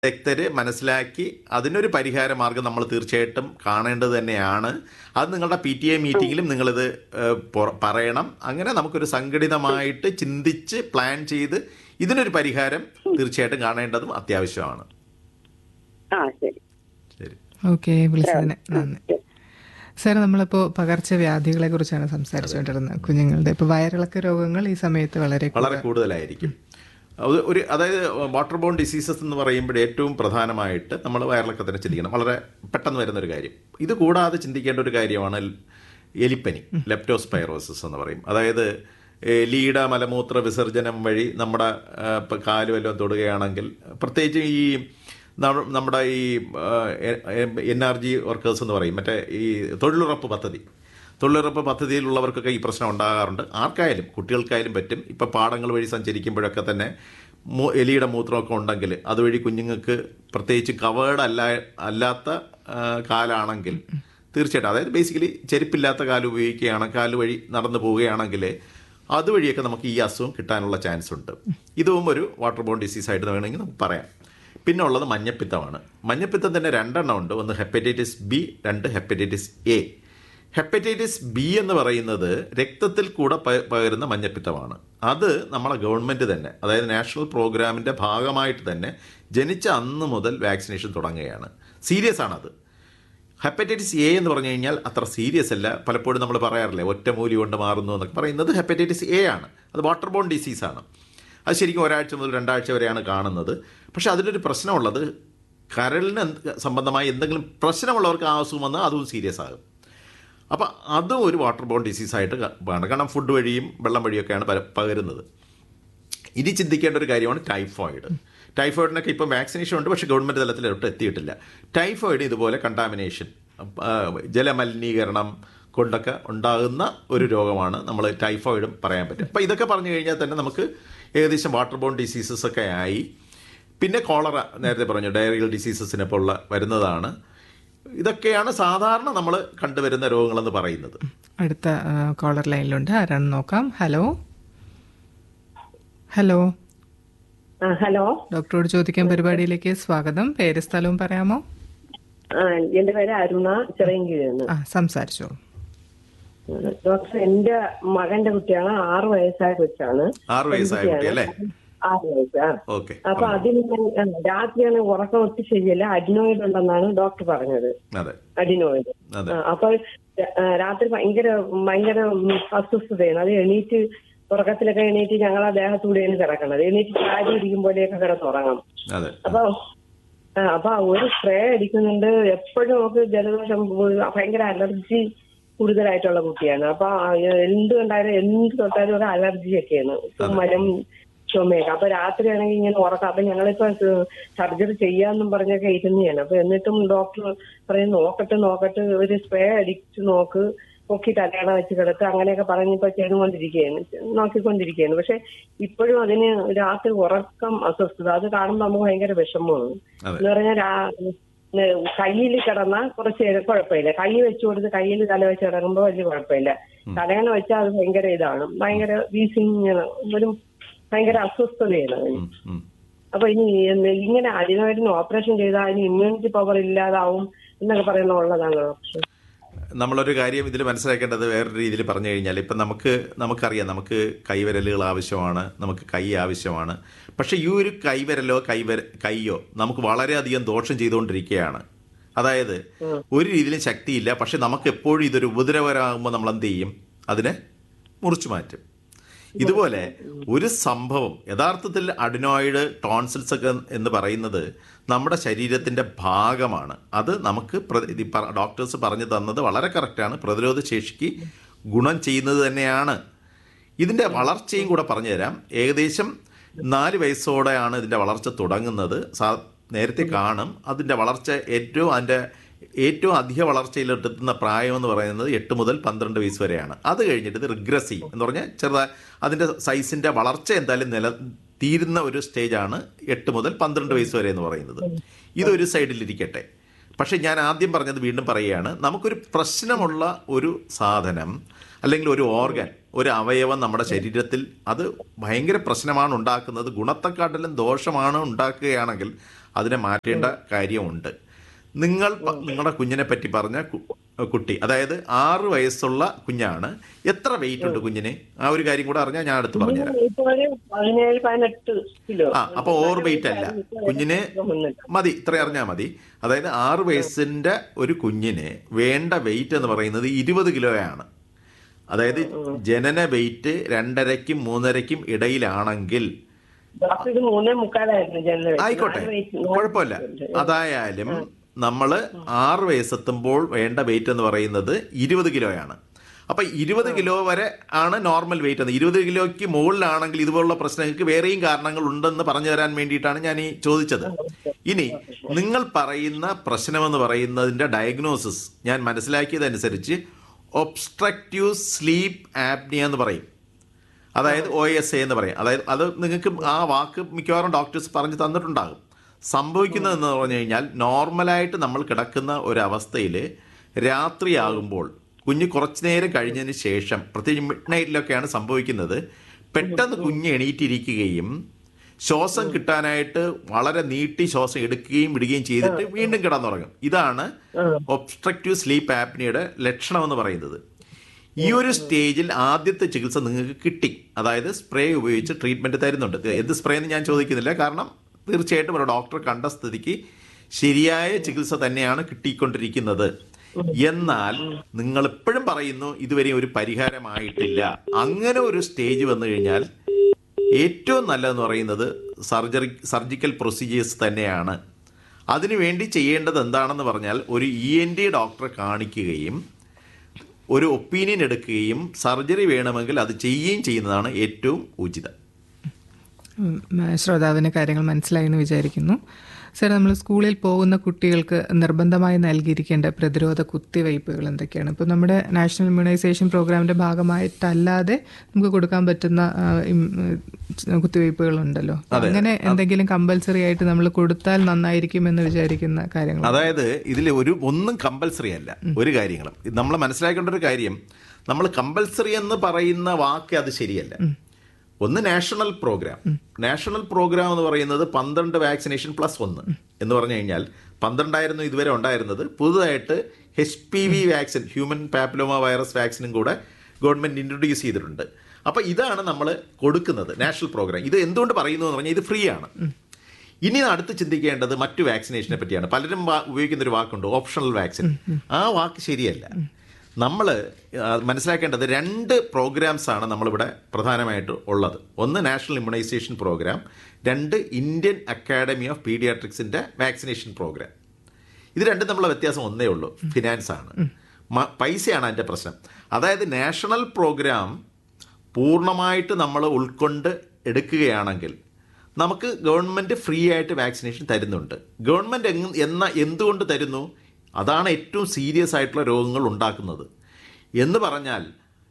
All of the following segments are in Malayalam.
വിദഗ്ധര് മനസ്സിലാക്കി അതിനൊരു പരിഹാര മാർഗം നമ്മൾ തീർച്ചയായിട്ടും കാണേണ്ടത് തന്നെയാണ് അത് നിങ്ങളുടെ പി ടി എ മീറ്റിങ്ങിലും നിങ്ങളിത് ഏഹ്, പൊറ- പറയണം അങ്ങനെ നമുക്കൊരു സംഘടിതമായിട്ട് ചിന്തിച്ച് പ്ലാൻ ചെയ്ത് ഇതിനൊരു പരിഹാരം തീർച്ചയായിട്ടും കാണേണ്ടതും അത്യാവശ്യമാണ് ആ ശരി ശരി ഓക്കെ വിളിച്ചതിന് നന്ദി സാർ നമ്മളിപ്പോൾ പകർച്ചവ്യാധികളെ കുറിച്ചാണ് സംസാരിച്ചുകൊണ്ടിരുന്നത് കുഞ്ഞുങ്ങളുടെ ഇപ്പോൾ വയറിളക്ക രോഗങ്ങൾ ഈ സമയത്ത് വളരെ വളരെ കൂടുതലായിരിക്കും അത് ഒരു അതായത് വാട്ടർ ബോൺ ഡിസീസസ് എന്ന് പറയുമ്പോൾ ഏറ്റവും പ്രധാനമായിട്ട് നമ്മൾ വയറിളക്കത്തിനെ ചിന്തിക്കണം വളരെ പെട്ടെന്ന് വരുന്ന ഒരു കാര്യം ഇത് കൂടാതെ ചിന്തിക്കേണ്ട ഒരു കാര്യമാണ് എലിപ്പനി ലെപ്റ്റോസ്പൈറോസിസ് എന്ന് പറയും അതായത് എലിയുടെ മലമൂത്ര വിസർജനം വഴി നമ്മുടെ ആ, ഇപ്പം കാല് വല്ലതും തൊടുകയാണെങ്കിൽ പ്രത്യേകിച്ച് ഈ നമ്മ- നമ്മുടെ ഈ എൻ ആർ ജി വർക്കേഴ്സ് എന്ന് പറയും മറ്റേ ഈ തൊഴിലുറപ്പ് പദ്ധതി തൊഴിലുറപ്പ് പദ്ധതിയിലുള്ളവർക്കൊക്കെ ഈ പ്രശ്നം ഉണ്ടാകാറുണ്ട് ആർക്കായാലും കുട്ടികൾക്കായാലും പറ്റും ഇപ്പം പാടങ്ങൾ വഴി സഞ്ചരിക്കുമ്പോഴൊക്കെ തന്നെ മൂ- എലിയുടെ മൂത്രമൊക്കെ ഉണ്ടെങ്കിൽ അതുവഴി കുഞ്ഞുങ്ങൾക്ക് പ്രത്യേകിച്ച് കവേർഡ് അല്ല അല്ലാത്ത ആ, കാലാണെങ്കിൽ തീർച്ചയായിട്ടും അതായത് ബേസിക്കലി ചെരുപ്പില്ലാത്ത കാല് ഉപയോഗിക്കുകയാണ് കാല് വഴി നടന്നു പോവുകയാണെങ്കിൽ അതുവഴിയൊക്കെ നമുക്ക് ഈ അസുഖം കിട്ടാനുള്ള ചാൻസ് ഉണ്ട് ഇതും ഒരു വാട്ടർ ബോൺ ഡിസീസ് ആയിട്ട് വേണമെങ്കിൽ നമുക്ക് പറയാം പിന്നെ ഉള്ളത് മഞ്ഞപ്പിത്തമാണ് മഞ്ഞപ്പിത്തം തന്നെ രണ്ടെണ്ണം ഉണ്ട് ഒന്ന് ഹെപ്പറ്റൈറ്റിസ് ബി രണ്ട് ഹെപ്പറ്റൈറ്റിസ് എ ഹെപ്പറ്റൈറ്റിസ് ബി എന്ന് പറയുന്നത് രക്തത്തിൽ കൂടെ പ- പകരുന്ന മഞ്ഞപ്പിത്തമാണ് അത് നമ്മളെ ഗവൺമെൻറ് തന്നെ അതായത് നാഷണൽ പ്രോഗ്രാമിൻ്റെ ഭാഗമായിട്ട് തന്നെ ജനിച്ച അന്ന് മുതൽ വാക്സിനേഷൻ തുടങ്ങുകയാണ് സീരിയസ് ആണത് ഹെപ്പറ്റൈറ്റിസ് എ എന്ന് പറഞ്ഞു കഴിഞ്ഞാൽ അത്ര സീരിയസ് അല്ല പലപ്പോഴും നമ്മൾ പറയാറില്ലേ ഒറ്റമൂലി കൊണ്ട് മാറുന്നു എന്നൊക്കെ പറയുന്നത് ഹെപ്പറ്റൈറ്റിസ് എ ആണ് അത് വാട്ടർ ബോൺ ഡിസീസാണ് അത് ശരിക്കും ഒരാഴ്ച മുതൽ രണ്ടാഴ്ച വരെയാണ് കാണുന്നത് പക്ഷേ അതിലൊരു പ്രശ്നമുള്ളത് കരളിന് എന്ത് സംബന്ധമായി എന്തെങ്കിലും പ്രശ്നമുള്ളവർക്ക് ആ അസുഖം വന്നാൽ അതും സീരിയസ് ആകും അപ്പോൾ അതും ഒരു വാട്ടർ ബോൺ ഡിസീസായിട്ട് കാണും കാരണം ഫുഡ് വഴിയും വെള്ളം വഴിയൊക്കെയാണ് പല- പകരുന്നത് ഇനി ചിന്തിക്കേണ്ട ഒരു കാര്യമാണ് ടൈഫോയിഡ് ടൈഫോയിഡിനൊക്കെ ഇപ്പം വാക്സിനേഷൻ ഉണ്ട് പക്ഷേ ഗവൺമെൻറ് തലത്തിലോട്ട് എത്തിയിട്ടില്ല ടൈഫോയിഡ് ഇതുപോലെ കണ്ടാമിനേഷൻ ജലമലിനീകരണം കൊണ്ടൊക്കെ ഉണ്ടാകുന്ന ഒരു രോഗമാണ് നമ്മൾ ടൈഫോയിഡും പറയാൻ പറ്റും അപ്പോൾ ഇതൊക്കെ പറഞ്ഞു കഴിഞ്ഞാൽ തന്നെ നമുക്ക് ഏകദേശം വാട്ടർ ബോൺ ഡിസീസസ് ഒക്കെ ആയി പിന്നെ കോളറ നേരത്തെ പറഞ്ഞു ഡയറിയൽ ഡിസീസസിനെ പോലുള്ള വരുന്നതാണ് ഇതൊക്കെയാണ് സാധാരണ നമ്മൾ കണ്ടുവരുന്ന രോഗങ്ങളെന്ന് പറയുന്നത് അടുത്ത കോളർ ലൈനിലുണ്ട് ആരാണെന്ന് നോക്കാം ഹലോ ഹലോ ആ ഹലോ ഡോക്ടറോട് ചോദിക്കാൻ പരിപാടിയിലേക്ക് സ്വാഗതം പേര് സ്ഥലവും പറയാമോ ആ എന്റെ പേര് അരുണ ചെറിയൻകീഴെന്ന് ആ സംസാരിച്ചോളൂ ഡോക്ടർ എന്റെ മകന്റെ കുട്ടിയാണ് ആറു വയസ്സായ കൊച്ചാണ് ആറ് വയസ്സായ കുട്ടി അല്ലേ ആറ് വയസ്സ് ആ ഓക്കെ അപ്പൊ അതിന് ഞാൻ, ആ, രാത്രിയാണ് ഉറക്കം ഒട്ടും ശരിയല്ല അഡിനോയിഡ് ഉണ്ടെന്നാണ് ഡോക്ടർ പറഞ്ഞത് അതെ അഡിനോയിഡ് അതെ ആ, അപ്പൊ ആ, രാത്രി ഭയങ്കര ഭയങ്കര ഉം, അസ്വസ്ഥതയാണ് അത് എണീറ്റ് ഉറക്കത്തിലൊക്കെ എണീറ്റ് ഞങ്ങൾ ആ ദേഹത്തൂടെയാണ് കിടക്കണത് എണീറ്റ് ചാരി ഇരിക്കും പോലെയൊക്കെ കിടന്നുറങ്ങാം അതെ അപ്പൊ ആ, അപ്പൊ ഒരു സ്പ്രേ അടിക്കുന്നുണ്ട് എപ്പോഴും നമുക്ക് ജലദോഷം ഉം, ഭയങ്കര അലർജി കൂടുതലായിട്ടുള്ള കുട്ടിയാണ് അപ്പൊ ആ, എന്ത് കണ്ടാലും എന്ത് തൊട്ടാലും ഒരു അലർജി ഒക്കെയാണ് മരം ചുമയൊക്കെ അപ്പൊ രാത്രിയാണെങ്കിൽ ഇങ്ങനെ ഉറക്കം അപ്പൊ ഞങ്ങളിപ്പോ സർജറി ചെയ്യാന്നും പറഞ്ഞൊക്കെ ഇരുന്നതാണ് അപ്പൊ എന്നിട്ടും ഡോക്ടർ പറയും നോക്കട്ടെ നോക്കട്ടെ ഒരു സ്പ്രേ അടിച്ചു നോക്ക് പൊക്കി തലയണ വെച്ച് കിടത്ത് അങ്ങനെയൊക്കെ പറഞ്ഞിപ്പോ ചെയ്തുകൊണ്ടിരിക്കുകയാണ് നോക്കിക്കൊണ്ടിരിക്കുകയാണ് പക്ഷെ ഇപ്പോഴും അതിന് രാത്രി ഉറക്കം അസ്വസ്ഥത അത് കാണുമ്പോൾ നമുക്ക് ഭയങ്കര വിഷമമാണ് അതെ. എന്ന് പറഞ്ഞാൽ കയ്യിൽ കിടന്ന കുറച്ച് നേരം കുഴപ്പമില്ല കൈ വെച്ചു കൊടുത്ത് കയ്യിൽ തല വെച്ച് കിടക്കുമ്പോൾ വലിയ കുഴപ്പമില്ല തലയണ വെച്ചാൽ അത് ഭയങ്കര ഇതാണ് ഭയങ്കര വീസിങ് ഒരു ഭയങ്കര അസ്വസ്ഥതയാണ് അതിന് ഉം, ഉം. അപ്പൊ ഇനി എന്ന് ഇങ്ങനെ അതിനായിട്ട് ഓപ്പറേഷൻ ചെയ്താൽ അതിന് ഇമ്മ്യൂണിറ്റി പവർ ഇല്ലാതാവും എന്നൊക്കെ പറയുന്ന ഉള്ളതാണ് ഡോക്ടർ നമ്മളൊരു കാര്യം ഇതിൽ മനസ്സിലാക്കേണ്ടത് വേറൊരു രീതിയിൽ പറഞ്ഞു കഴിഞ്ഞാൽ ഇപ്പം നമുക്ക് നമുക്കറിയാം നമുക്ക് കൈവിരലുകൾ ആവശ്യമാണ് നമുക്ക് കൈ ആവശ്യമാണ് പക്ഷേ ഈ ഒരു കൈവിരലോ കൈവര കൈയോ നമുക്ക് വളരെയധികം ദോഷം ചെയ്തുകൊണ്ടിരിക്കുകയാണ് അതായത് ഒരു രീതിയിലും ശക്തിയില്ല പക്ഷെ നമുക്ക് എപ്പോഴും ഇതൊരു ഉപദ്രവകരമാകുമ്പോൾ നമ്മൾ എന്ത് ചെയ്യും അതിനെ മുറിച്ചു മാറ്റും ഇതുപോലെ ഒരു സംഭവം യഥാർത്ഥത്തിൽ അഡിനോയിഡ് ടോൺസിൽസ് ഒക്കെ എന്ന് പറയുന്നത് നമ്മുടെ ശരീരത്തിൻ്റെ ഭാഗമാണ് അത് നമുക്ക് പ്ര- ഇത് പ- ഡോക്ടേഴ്സ് പറഞ്ഞു തന്നത് വളരെ കറക്റ്റാണ് പ്രതിരോധ ശേഷിക്ക് ഗുണം ചെയ്യുന്നത് തന്നെയാണ് ഇതിൻ്റെ വളർച്ചയും കൂടെ പറഞ്ഞു തരാം ഏകദേശം നാല് വയസ്സോടെയാണ് ഇതിൻ്റെ വളർച്ച തുടങ്ങുന്നത് സാ നേരത്തെ കാണും അതിൻ്റെ വളർച്ച ഏറ്റവും അതിൻ്റെ ഏറ്റവും അധിക വളർച്ചയിലെത്തുന്ന പ്രായം എന്ന് പറയുന്നത് എട്ട് മുതൽ പന്ത്രണ്ട് വയസ്സ് വരെയാണ് അത് കഴിഞ്ഞിട്ട് ഇത് റിഗ്രസ് ചെയ്യും എന്ന് പറഞ്ഞാൽ ചെറുതാ അതിൻ്റെ സൈസിൻ്റെ വളർച്ച എന്തായാലും നില തീരുന്ന ഒരു സ്റ്റേജാണ് എട്ട് മുതൽ പന്ത്രണ്ട് വയസ്സ് വരെ എന്ന് പറയുന്നത് ഇതൊരു സൈഡിലിരിക്കട്ടെ പക്ഷേ ഞാൻ ആദ്യം പറഞ്ഞത് വീണ്ടും പറയുകയാണ് നമുക്കൊരു പ്രശ്നമുള്ള ഒരു സാധനം അല്ലെങ്കിൽ ഒരു ഓർഗൻ ഒരു അവയവം നമ്മുടെ ശരീരത്തിൽ അത് ഭയങ്കര പ്രശ്നമാണ് ഉണ്ടാക്കുന്നത് ഗുണത്തെക്കാട്ടിലും ദോഷമാണ് ഉണ്ടാക്കുകയാണെങ്കിൽ അതിനെ മാറ്റേണ്ട കാര്യമുണ്ട് നിങ്ങൾ പ- നിങ്ങളുടെ കുഞ്ഞിനെ പറ്റി പറഞ്ഞ കു- കുട്ടി അതായത് ആറ് വയസ്സുള്ള കുഞ്ഞാണ് എത്ര വെയിറ്റ് ഉണ്ട് കുഞ്ഞിന് ആ ഒരു കാര്യം കൂടെ അറിഞ്ഞാൽ ഞാൻ അടുത്ത് പറഞ്ഞുതരാം ഇപ്പൊ ഒരു പതിനേഴ് പതിനെട്ട് കിലോ ആ അപ്പൊ ഓവർ വെയിറ്റ് അല്ല കുഞ്ഞിന് മതി ഇത്ര അറിഞ്ഞാൽ മതി അതായത് ആറ് വയസ്സിന്റെ ഒരു കുഞ്ഞിന് വേണ്ട വെയിറ്റ് എന്ന് പറയുന്നത് ഇരുപത് കിലോയാണ് അതായത് ജനന വെയിറ്റ് രണ്ടരയ്ക്കും മൂന്നരയ്ക്കും ഇടയിലാണെങ്കിൽ ഡോക്ടർ ഇത് മൂന്നേ മുക്കാലായിരുന്നു ജനറൽ ആയിക്കോട്ടെ കുഴപ്പമില്ല അതായാലും നമ്മൾ ആറ് വയസ്സെത്തുമ്പോൾ വേണ്ട വെയിറ്റ് എന്ന് പറയുന്നത് ഇരുപത് കിലോയാണ് അപ്പൊ ഇരുപത് കിലോ വരെ ആണ് നോർമൽ വെയിറ്റ് എന്ന് ഇരുപത് കിലോയ്ക്ക് മുകളിലാണെങ്കിൽ ഇതുപോലുള്ള പ്രശ്നങ്ങൾക്ക് വേറെയും കാരണങ്ങൾ ഉണ്ടെന്ന് പറഞ്ഞു തരാൻ വേണ്ടിയിട്ടാണ് ഞാൻ ഈ ചോദിച്ചത് ഇനി നിങ്ങൾ പറയുന്ന പ്രശ്നമെന്ന് പറയുന്നതിന്റെ ഡയഗ്നോസിസ് ഞാൻ മനസ്സിലാക്കിയതനുസരിച്ച് ഒബ്സ്ട്രക്റ്റീവ് സ്ലീപ്പ് ആപ്നിയ എന്ന് പറയും അതായത് ഒ എസ് എ എന്ന് പറയും അതായത് അത് നിങ്ങൾക്ക് ആ വാക്ക് മിക്കവാറും ഡോക്ടേഴ്സ് പറഞ്ഞു തന്നിട്ടുണ്ടാകും സംഭവിക്കുന്നതെന്ന് പറഞ്ഞു കഴിഞ്ഞാൽ നോർമലായിട്ട് നമ്മൾ കിടക്കുന്ന ഒരവസ്ഥയിൽ രാത്രിയാകുമ്പോൾ കുഞ്ഞ് കുറച്ചു നേരം കഴിഞ്ഞതിന് ശേഷം പ്രത്യേകിച്ച് മിഡ് നൈറ്റിലൊക്കെയാണ് സംഭവിക്കുന്നത് പെട്ടെന്ന് കുഞ്ഞ് എണീറ്റിരിക്കുകയും ശ്വാസം കിട്ടാനായിട്ട് വളരെ നീട്ടി ശ്വാസം എടുക്കുകയും വിടുകയും ചെയ്തിട്ട് വീണ്ടും കിടന്നുറങ്ങും ഇതാണ് ഒബ്സ്ട്രക്റ്റീവ് സ്ലീപ്പ് ആപ്നിയുടെ ലക്ഷണം എന്ന് പറയുന്നത് ഈ ഒരു സ്റ്റേജിൽ ആദ്യത്തെ ചികിത്സ നിങ്ങൾക്ക് കിട്ടി അതായത് സ്പ്രേ ഉപയോഗിച്ച് ട്രീറ്റ്മെന്റ് തരുന്നുണ്ട് ഇത് എന്ത് സ്പ്രേ എന്ന് ഞാൻ ചോദിക്കുന്നില്ല കാരണം തീർച്ചയായിട്ടും ഒരു ഡോക്ടർ കണ്ട സ്ഥിതിക്ക് ശരിയായ ചികിത്സ തന്നെയാണ് കിട്ടിക്കൊണ്ടിരിക്കുന്നത് എന്നാൽ നിങ്ങൾ എപ്പോഴും പറയുന്നു ഇതുവരെ ഒരു പരിഹാരമായിട്ടില്ല അങ്ങനെ ഒരു സ്റ്റേജ് വന്നു കഴിഞ്ഞാൽ ഏറ്റവും നല്ലതെന്ന് പറയുന്നത് സർജറി സർജിക്കൽ പ്രൊസീജിയേഴ്സ് തന്നെയാണ് അതിനുവേണ്ടി ചെയ്യേണ്ടത് എന്താണെന്ന് പറഞ്ഞാൽ ഒരു ഇ എൻ ഡി ഡോക്ടറെ കാണിക്കുകയും ഒരു ഒപ്പീനിയൻ എടുക്കുകയും സർജറി വേണമെങ്കിൽ അത് ചെയ്യുകയും ചെയ്യുന്നതാണ് ഏറ്റവും ഉചിതം ഉം, ശ്രോതാവിന് കാര്യങ്ങൾ മനസ്സിലായി എന്ന് വിചാരിക്കുന്നു സർ നമ്മൾ സ്കൂളിൽ പോകുന്ന കുട്ടികൾക്ക് നിർബന്ധമായി നൽകിയിരിക്കേണ്ട പ്രതിരോധ കുത്തിവയ്പ്പുകൾ എന്തൊക്കെയാണ് ഇപ്പോൾ നമ്മുടെ നാഷണൽ ഇമ്മ്യൂണൈസേഷൻ പ്രോഗ്രാമിന്റെ ഭാഗമായിട്ടല്ലാതെ നമുക്ക് കൊടുക്കാൻ പറ്റുന്ന ആ, ഇം, ഉം, കുത്തിവയ്പ്പുകളുണ്ടല്ലോ അപ്പോൾ അങ്ങനെ എന്തെങ്കിലും കമ്പൽസറി ആയിട്ട് നമ്മൾ കൊടുത്താൽ നന്നായിരിക്കും എന്ന് വിചാരിക്കുന്ന കാര്യങ്ങൾ അതായത് ഇതിൽ ഒരു ഒന്നും കമ്പൽസറി അല്ല ഒരു കാര്യങ്ങളും നമ്മൾ മനസ്സിലാക്കേണ്ട ഒരു കാര്യം നമ്മൾ കമ്പൽസറി എന്ന് പറയുന്ന വാക്ക് അത് ശരിയല്ല ഒന്ന് നാഷണൽ പ്രോഗ്രാം നാഷണൽ പ്രോഗ്രാം എന്ന് പറയുന്നത് പന്ത്രണ്ട് വാക്സിനേഷൻ പ്ലസ് ഒന്ന് എന്ന് പറഞ്ഞു കഴിഞ്ഞാൽ പന്ത്രണ്ടായിരുന്നു ഇതുവരെ ഉണ്ടായിരുന്നത് പുതുതായിട്ട് H P V vaccine human papilloma virus വാക്സിനും കൂടെ ഗവൺമെന്റ് ഇൻട്രൊഡ്യൂസ് ചെയ്തിട്ടുണ്ട് അപ്പോൾ ഇതാണ് നമ്മൾ കൊടുക്കുന്നത് നാഷണൽ പ്രോഗ്രാം ഇത് എന്തുകൊണ്ട് പറയുന്നു എന്ന് പറഞ്ഞാൽ ഇത് ഫ്രീ ആണ് ഇനി അടുത്ത് ചിന്തിക്കേണ്ടത് മറ്റു വാക്സിനേഷനെ പറ്റിയാണ് പലരും വാ- ഉപയോഗിക്കുന്ന ഒരു വാക്കുണ്ട് ഓപ്ഷണൽ വാക്സിൻ ആ വാക്ക് ശരിയല്ല നമ്മൾ മനസ്സിലാക്കേണ്ടത് രണ്ട് പ്രോഗ്രാംസ് ആണ് നമ്മളിവിടെ പ്രധാനമായിട്ട് ഉള്ളത് ഒന്ന് നാഷണൽ ഇമ്മ്യൂണൈസേഷൻ പ്രോഗ്രാം രണ്ട് ഇന്ത്യൻ അക്കാഡമി ഓഫ് പീഡിയാട്രിക്സിന്റെ വാക്സിനേഷൻ പ്രോഗ്രാം ഇത് രണ്ടും തമ്മിലുള്ള വ്യത്യാസം ഒന്നേ ഉള്ളൂ ഫിനാൻസ് ആണ് മ- പൈസയാണ് അതിൻ്റെ പ്രശ്നം അതായത് നാഷണൽ പ്രോഗ്രാം പൂർണ്ണമായിട്ട് നമ്മൾ ഉൾക്കൊണ്ട് എടുക്കുകയാണെങ്കിൽ നമുക്ക് ഗവൺമെൻറ് ഫ്രീ ആയിട്ട് വാക്സിനേഷൻ തരുന്നുണ്ട് ഗവൺമെൻറ് എങ് എന്ന എന്തുകൊണ്ട് തരുന്നു അതാണ് ഏറ്റവും സീരിയസ് ആയിട്ടുള്ള രോഗങ്ങൾ ഉണ്ടാക്കുന്നത് എന്ന് പറഞ്ഞാൽ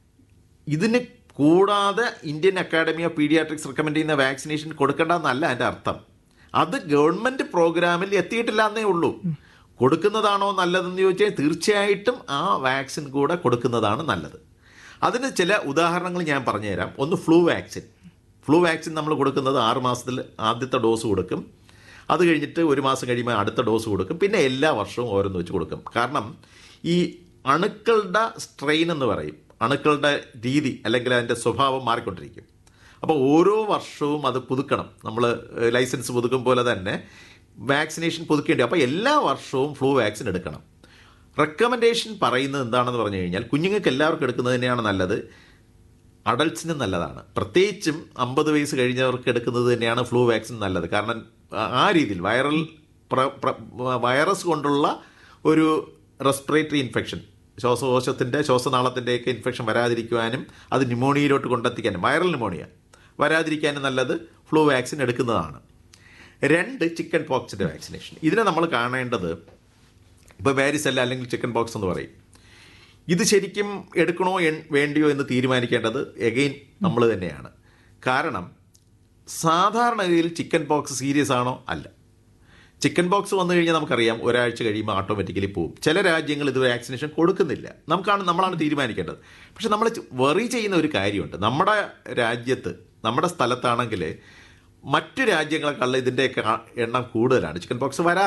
ഇതിന് കൂടാതെ Indian academy of paediatrics recommend ചെയ്യുന്ന വാക്സിനേഷൻ കൊടുക്കേണ്ടെന്നല്ല എൻ്റെ അർത്ഥം അത് ഗവൺമെന്റ് പ്രോഗ്രാമിൽ എത്തിയിട്ടില്ല എന്നേ ഉള്ളൂ കൊടുക്കുന്നതാണോ നല്ലതെന്ന് ചോദിച്ചാൽ തീർച്ചയായിട്ടും ആ വാക്സിൻ കൂടെ കൊടുക്കുന്നതാണ് നല്ലത് അതിന് ചില ഉദാഹരണങ്ങൾ ഞാൻ പറഞ്ഞുതരാം ഒന്ന് ഫ്ലൂ വാക്സിൻ ഫ്ലൂ വാക്സിൻ നമ്മൾ കൊടുക്കുന്നത് ആറ് മാസത്തിൽ ആദ്യത്തെ ഡോസ് കൊടുക്കും അത് കഴിഞ്ഞിട്ട് ഒരു മാസം കഴിയുമ്പോൾ അടുത്ത ഡോസ് കൊടുക്കും പിന്നെ എല്ലാ വർഷവും ഓരോന്ന് വെച്ച് കൊടുക്കും കാരണം ഈ അണുക്കളുടെ സ്ട്രെയിൻ എന്ന് പറയും അണുക്കളുടെ രീതി അല്ലെങ്കിൽ അതിൻ്റെ സ്വഭാവം മാറിക്കൊണ്ടിരിക്കും അപ്പോൾ ഓരോ വർഷവും അത് പുതുക്കണം നമ്മൾ ലൈസൻസ് പുതുക്കും പോലെ തന്നെ വാക്സിനേഷൻ പുതുക്കേണ്ടി അപ്പോൾ എല്ലാ വർഷവും ഫ്ലൂ വാക്സിൻ എടുക്കണം റെക്കമെൻഡേഷൻ പറയുന്നത് എന്താണെന്ന് പറഞ്ഞു കഴിഞ്ഞാൽ കുഞ്ഞുങ്ങൾക്ക് എല്ലാവർക്കും എടുക്കുന്നത് തന്നെയാണ് നല്ലത് അഡൾട്ട്സിന് നല്ലതാണ് പ്രത്യേകിച്ചും അമ്പത് വയസ്സ് കഴിഞ്ഞവർക്ക് എടുക്കുന്നത് തന്നെയാണ് ഫ്ലൂ വാക്സിൻ നല്ലത് കാരണം ആ- ആ രീതിയിൽ വൈറൽ പ്ര- പ്ര- വൈറസ് കൊണ്ടുള്ള ഒരു റെസ്പിറേറ്ററി ഇൻഫെക്ഷൻ ശ്വാസകോശത്തിൻ്റെ ശ്വാസനാളത്തിൻ്റെയൊക്കെ ഇൻഫെക്ഷൻ വരാതിരിക്കുവാനും അത് ന്യൂമോണിയയിലോട്ട് കൊണ്ടെത്തിക്കാനും വൈറൽ ന്യൂമോണിയ വരാതിരിക്കാനും നല്ലത് ഫ്ലൂ വാക്സിൻ എടുക്കുന്നതാണ് രണ്ട് ചിക്കൻ പോക്സിൻ്റെ വാക്സിനേഷൻ ഇതിനെ നമ്മൾ കാണേണ്ടത് ഇപ്പോൾ വാരിസെല്ല അല്ലെങ്കിൽ ചിക്കൻ പോക്സ് എന്ന് പറയും ഇത് ശരിക്കും എടുക്കണോ എൻ- വേണ്ടിയോ എന്ന് തീരുമാനിക്കേണ്ടത് എഗെയിൻ നമ്മൾ തന്നെയാണ് കാരണം സാധാരണഗതിയിൽ ചിക്കൻ പോക്സ് സീരിയസ് ആണോ അല്ല ചിക്കൻ പോക്സ് വന്നു കഴിഞ്ഞാൽ നമുക്കറിയാം ഒരാഴ്ച കഴിയുമ്പോൾ ഓട്ടോമാറ്റിക്കലി പോകും ചില രാജ്യങ്ങൾ ഇത് വാക്സിനേഷൻ കൊടുക്കുന്നില്ല നമുക്കാണ് നമ്മളാണ് തീരുമാനിക്കേണ്ടത് പക്ഷെ നമ്മൾ വെറി ചെയ്യുന്ന ഒരു കാര്യമുണ്ട് നമ്മുടെ രാജ്യത്ത് നമ്മുടെ സ്ഥലത്താണെങ്കിൽ മറ്റു രാജ്യങ്ങളെക്കാളും ഇതിൻ്റെയൊക്കെ എണ്ണം കൂടുതലാണ് ചിക്കൻ പോക്സ് വരാറുണ്ട്